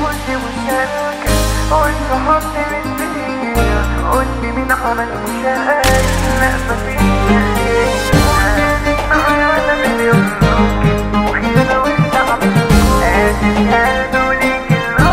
فزت وشارك وانت حط بالدنيا قولي مين عمل مشاعر لا مفيش كانت معايا على مليون نوك وخيانة وانت عملت آسف يا دوليك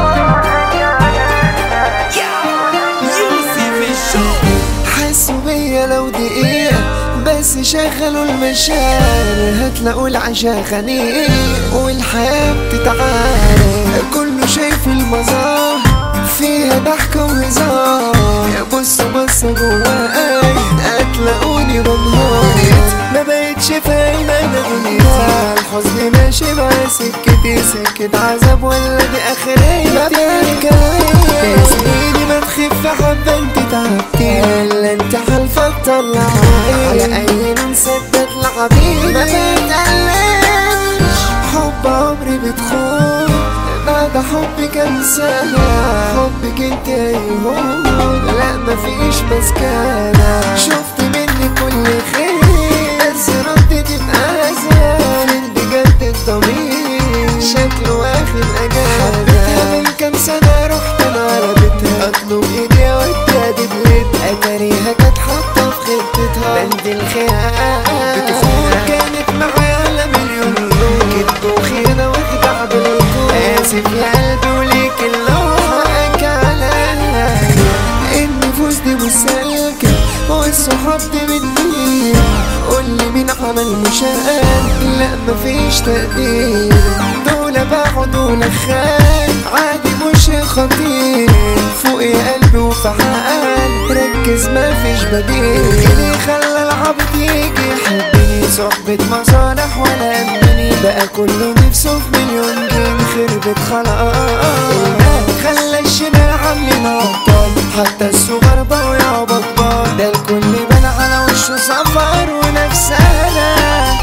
يوسف الشو حسوا بيا لو دقيقة بس شغلوا المشاعر هتلاقوا العشاء خنيق والحياة بتتعارك كله شايف المظاهر فيها ضحك وهزار بصوا بصوا جواي هتلاقوني بنهار ما بقتش فاهم انا دنيا الحزن ماشي مع سكتي سكة عذاب ولا دي اخريتي ما يا سيدي ما تخف حبة انت تعبتي الا انت حالفة تطلعي على اي نسدد لحبيبي ما بتقلقش حب عمري بتخون بعد حبك انساها حبك انت ايهون لا مفيش مسكنة شفت مني كل خير بس ردتي بأذى فين بجد الضمير شكله واخد اجازة حبيتها من كام سنة رحت انا على بيتها اطلب ايدي اوديها دبلت اتاريها كانت حاطة في خطتها بند الخيال بتخون كانت معايا على مليون لون كدب وخيانة واخدع بالكون اسف يا قلبي وليك اللوحك عليا النفوس دي مسالكة والصحاب دي بتضيع قولي مين عمل مشاهد لا مفيش تقدير دول باعوا دول خان عادي مش خطير فوق يا قلبي وفعال ركز مفيش بديل اللي خلى العبد يجي يحبني صحبة مصالح ولا أمني بقى كله نفسه في مليون جنيه خربت خلاص خلى الشمال عاملين أبطال حتى الصغار بقوا يابا كبار ده الكل بان على وشه صفر ونفسنا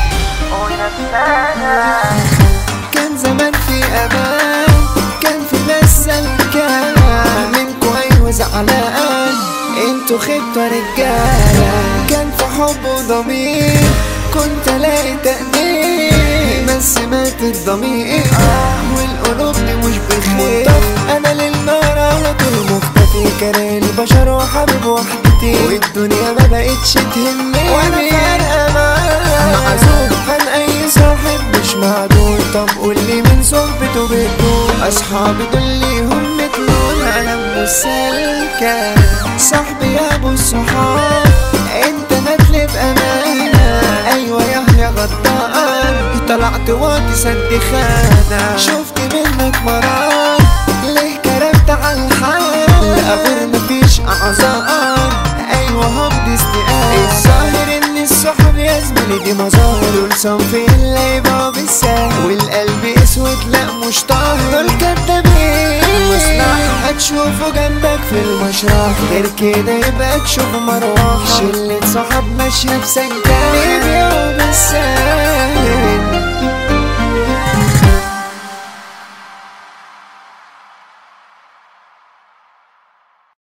كان زمان في امان كان في ناس سلكان منكو ايوه زعلان انتوا خدتوا رجاله كان في حب وضمير كنت الاقي تقدير بس مات الضمير والقلوب دي مش بخير انا للنار على طول مختفي كاره البشر وحابب وحدتي والدنيا ما بقتش تهمني وانا فارقه معزول عن اي صاحب مش معدول طب قولي من صحبته بتدوم اصحابي دول ليهم متنون انا مش سالكه صاحبي يا ابو الصحاب انت ندل بامانه ايوه يا يا غدار طلعت واطي سد خانه شفت منك مرار ليه كرفت على الحال غير مفيش اعذار ايوه هبدي استقال الظاهر ان الصحاب يا زميلي دي مظاهر والصنف اللي يبقى بالسهل والقلب اسود لا مش طاهر دول كدابين مصنع هتشوفه جنبك في المشرح غير كده يبقى تشوف مروحة شلة صحاب ماشية بسجاد بيبيعوا